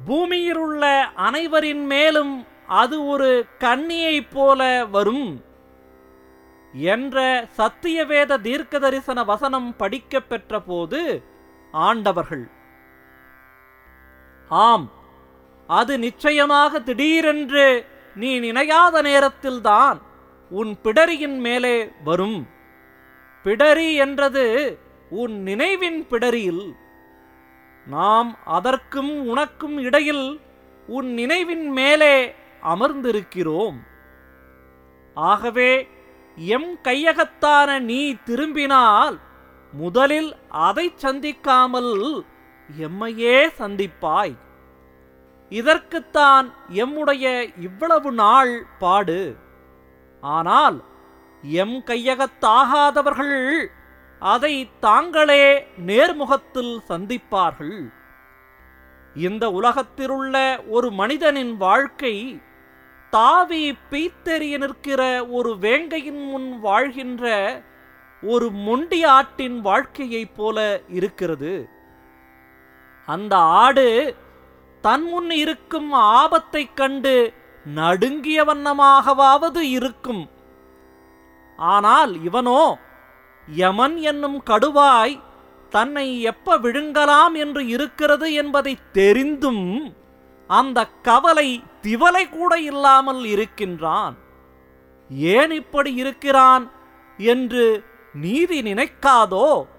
பூமியிலுள்ள அனைவரின் மேலும் அது ஒரு கண்ணியைப் போல வரும் என்ற சத்தியவேத தீர்க்க தரிசன வசனம் படிக்கப் பெற்ற போது ஆண்டவர்கள் ஆம் அது நிச்சயமாக திடீரென்று நீ நினையாத நேரத்தில்தான் உன் பிடரியின் மேலே வரும் பிடரி என்றது உன் நினைவின் பிடரியில் நாம் அதற்கும் உனக்கும் இடையில் உன் நினைவின் மேலே அமர்ந்திருக்கிறோம் ஆகவே எம் கையகத்தான நீ திரும்பினால் முதலில் அதை சந்திக்காமல் எம்மையே சந்திப்பாய் இதற்குத்தான் எம்முடைய இவ்வளவு நாள் பாடு ஆனால் எம் கையகத்தாகாதவர்கள் அதை தாங்களே நேர்முகத்தில் சந்திப்பார்கள் இந்த உலகத்திலுள்ள ஒரு மனிதனின் வாழ்க்கை தாவி பீத்தெறிய நிற்கிற ஒரு வேங்கையின் முன் வாழ்கின்ற ஒரு மொண்டி ஆட்டின் வாழ்க்கையைப் போல இருக்கிறது அந்த ஆடு தன் முன் இருக்கும் ஆபத்தைக் கண்டு நடுங்கிய வண்ணமாகவாவது இருக்கும் ஆனால் இவனோ யமன் என்னும் கடுவாய் தன்னை எப்ப விழுங்கலாம் என்று இருக்கிறது என்பதை தெரிந்தும் அந்த கவலை திவலை கூட இல்லாமல் இருக்கின்றான் ஏன் இப்படி இருக்கிறான் என்று நீதி நினைக்காதோ